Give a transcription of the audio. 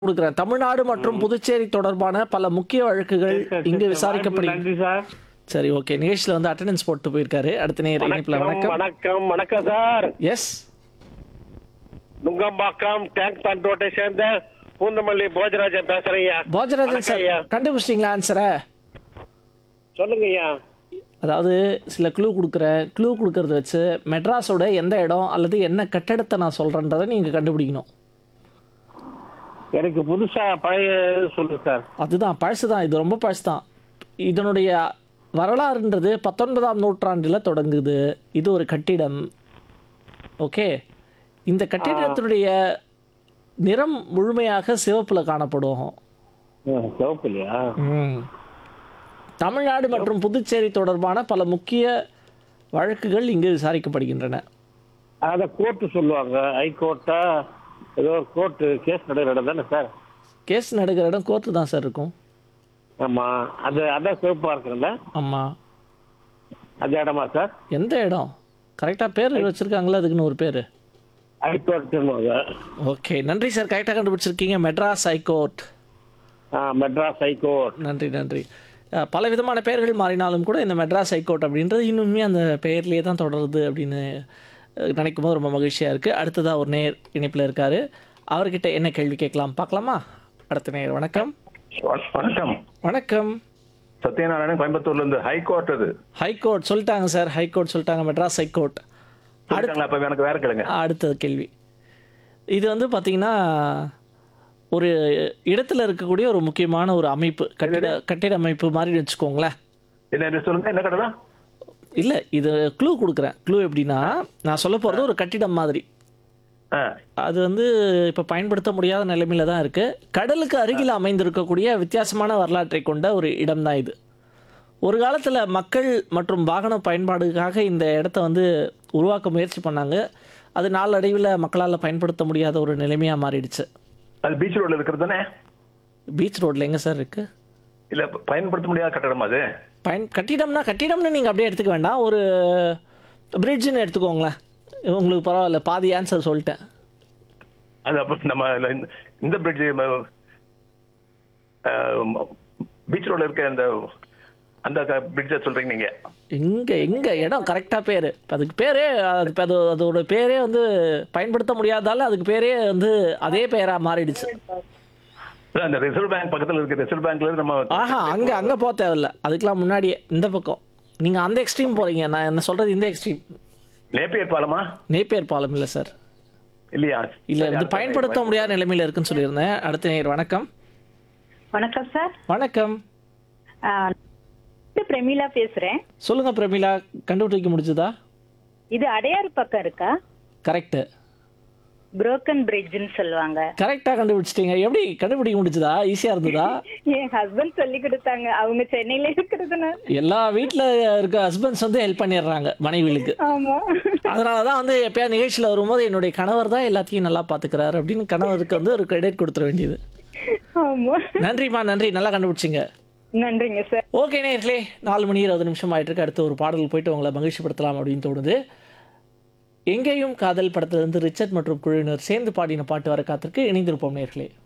கொடுக்குறேன் தமிழ்நாடு மற்றும் புதுச்சேரி தொடர்பான பல முக்கிய வழக்குகள் இங்கு விசாரிக்கப்படுகிறது நன்றி சார் சரி ஓகே நிகழ்ச்சியில் வந்து அட்டெண்டன்ஸ் போட்டு போயிருக்காரு அடுத்த நேர் இணைப்பில் வணக்கம் வணக்கம் வணக்கம் வணக்கம் sir yes Nungambakkam tank bund ரோட்டை சேர்ந்த பூந்தமல்லி போஜராஜன் பேசுறேங்க போஜராஜன் சார் ஐயா. கண்டுபிடிச்சிங்களா ஆன்சரை சொல்லுங்க ஐயா அதாவது சில க்ளூ கொடுக்குறேன் க்ளூ கொடுக்கறத வச்சு மெட்ராஸோட எந்த இடம் அல்லது என்ன கட்டடத்தை நான் சொல்கிறேன்றதை நீங்கள் கண்டுபிடிக்கணும் எனக்கு புதுசா பழைய சொல்லு சார் அதுதான் பழசு தான் இது ரொம்ப பழசு தான் இதனுடைய வரலாறுன்றது பத்தொன்பதாம் நூற்றாண்டில் தொடங்குது இது ஒரு கட்டிடம் ஓகே இந்த கட்டிடத்தினுடைய நிறம் முழுமையாக சிவப்பில் காணப்படும் சிவப்பு இல்லையா ம். தமிழ்நாடு மற்றும் புதுச்சேரி தொடர்பான பல முக்கிய வழக்குகள் இங்கு விசாரிக்கப்படுகின்றன அத கோர்ட்டு சொல்லுவாங்க ஹைகோர்ட்டா ஏதோ கோர்ட்டு கேஸ் நடக்கிற இடம் தானே சார் கேஸ் நடக்கிற இடம் கோர்ட்டு தான் சார் இருக்கும் ஆமா அது அதான் சிவப்பா இருக்குல்ல ஆமாம் அந்த இடமா சார் எந்த இடம் கரெக்டாக பேர் வச்சுருக்காங்களா அதுக்குன்னு ஒரு பேர் ஹைகோர்ட்டுன்னு ஓகே நன்றி சார் கரெக்டாக கண்டுபிடிச்சிருக்கீங்க மெட்ராஸ் ஹைகோர்ட் மெட்ராஸ் ஹைகோர்ட் நன்றி நன்றி அஹ், பல விதமான பெயர்கள் மாறினாலும் கூட இந்த மெட்ராஸ் ஹைகோர்ட் அப்படின்றது இன்னுமே அந்த பெயர்லேயே தான் தொடருது அப்படின்னு அஹ், நினைக்கும் போது ரொம்ப மகிழ்ச்சியாக இருக்குது அடுத்ததாக ஒரு நேர் இணைப்பில் இருக்கார் அவர்கிட்ட என்ன கேள்வி கேட்கலாம் பார்க்கலாமா அடுத்த நேர் வணக்கம் வணக்கம் வணக்கம் சத்யநாராயணன் கோயம்புத்தூர்ல இருந்து ஹைகோர்ட் அது ஹைகோர்ட் சொல்லிட்டாங்க சார் ஹைகோர்ட் சொல்லிட்டாங்க மெட்ராஸ் ஹைகோர்ட் சொல்லிட்டாங்களா அப்ப எனக்கு வேற கேளுங்க அடுத்தது கேள்வி இது வந்து பார்த்தீங்கன்னா ஒரு இடத்துல இருக்கக்கூடிய ஒரு முக்கியமான ஒரு அமைப்பு கட்டிட கட்டிட அமைப்பு மாதிரி வச்சுக்கோங்களேன் என்ன இது சொல்லுங்க என்ன கடை இல்லை இது க்ளூ கொடுக்குறேன் க்ளூ எப்படின்னா நான் சொல்ல போகிறது ஒரு கட்டிடம் மாதிரி அது வந்து இப்போ பயன்படுத்த முடியாத நிலைமையில தான் இருக்குது கடலுக்கு அருகில் அமைந்திருக்கக்கூடிய வித்தியாசமான வரலாற்றை கொண்ட ஒரு இடம் தான் இது ஒரு காலத்தில் மக்கள் மற்றும் வாகன பயன்பாடுக்காக இந்த இடத்த வந்து உருவாக்க முயற்சி பண்ணாங்க அது நாளடைவில் மக்களால் பயன்படுத்த முடியாத ஒரு நிலைமையாக மாறிடுச்சு அது பீச் ரோட்ல இருக்கிறது தானே பீச் ரோட்டில் எங்கே சார் இருக்குது இல்ல பயன்படுத்த முடியாத கட்டடம் அது பயன் கட்டிடம்னா கட்டிடம்னு நீங்கள் அப்படியே எடுத்துக்க வேண்டாம் ஒரு பிரிட்ஜுன்னு எடுத்துக்கோங்களேன் உங்களுக்கு பரவாயில்ல பாதி ஆன்சர் சொல்லிட்டேன் அது அப்ப நம்ம இந்த- இந்த பிரிட்ஜ் பீச் ரோட்ல இருக்க அந்த அந்த பிரிட்ஜ சொல்றீங்க நீங்க எங்கே எங்கே இடம் கரெக்டாக பேர் அதுக்கு பேரே அது இப்ப அது அதோட பேரே வந்து பயன்படுத்த முடியாதால அதுக்கு பேரே வந்து அதே பேராக மாறிடுச்சு அதான் அந்த ரிசர்வ் பேங்க் பக்கத்துல இருக்க ரிசர்வ் பேங்க்ல நம்ம ஆஹா அங்கே அங்கே போக தேவையில்ல அதுக்கெலாம் முன்னாடியே இந்த பக்கம் நீங்கள் அந்த எக்ஸ்ட்ரீம் போகிறீங்க நான் என்ன சொல்கிறது இந்த எக்ஸ்ட்ரீம் நேப்பியர் பாலமா நேப்பியர் பாலம் இல்லை சார் இல்லையா இல்லை இது பயன்படுத்த முடியாத நிலைமையில் இருக்குன்னு சொல்லியிருந்தேன் அடுத்த நேர் வணக்கம் வணக்கம் சார் வணக்கம் ஆ, இது பிரமிளா பேசுறேன் சொல்லுங்கள் பிரமிளா கண்டுபிடிக்க முடிஞ்சுதா இது அடையாறு பக்கம் இருக்கா கரெக்டு புரோக்கன் பிரிட்ஜ்னு சொல்லுவாங்க கரெக்டாக கண்டுபிடிச்சிட்டீங்க எப்படி கண்டுபிடிக்க முடிஞ்சுதா ஈஸியாக இருந்ததா என் ஹஸ்பண்ட் சொல்லி கொடுத்தாங்க அவங்க சென்னையில இருக்கிறதுனால எல்லா வீட்டில் இருக்க ஹஸ்பண்ட்ஸ் வந்து ஹெல்ப் பண்ணிடுறாங்க மனைவிகளுக்கு ஆமா அதனால தான் வந்து எப்பயாவது நிகழ்ச்சியில் வரும்போது என்னுடைய கணவர் தான் எல்லாத்தையும் நல்லா பார்த்துக்கிறாரு அப்படின்னு கணவருக்கு வந்து ஒரு கிரெடிட் கொடுத்துட வேண்டியது ஆமா நன்றிம்மா நன்றி நல்லா கண்டுபிடிச்சிங்க நன்றிங்க சார் ஓகே நேர்களே நாலு மணி இருபது நிமிஷம் ஆயிட்டு இருக்கு அடுத்து ஒரு பாடல் போயிட்டு உங்களை மகிழ்ச்சிப்படுத்தலாம் அப்படின்னு தோணுது எங்கேயும் காதல் படத்திலிருந்து ரிச்சர்ட் மற்றும் குழுவினர் சேர்ந்து பாடின பாட்டு வர காத்திருக்கு இணைந்திருப்போம் நேர்களே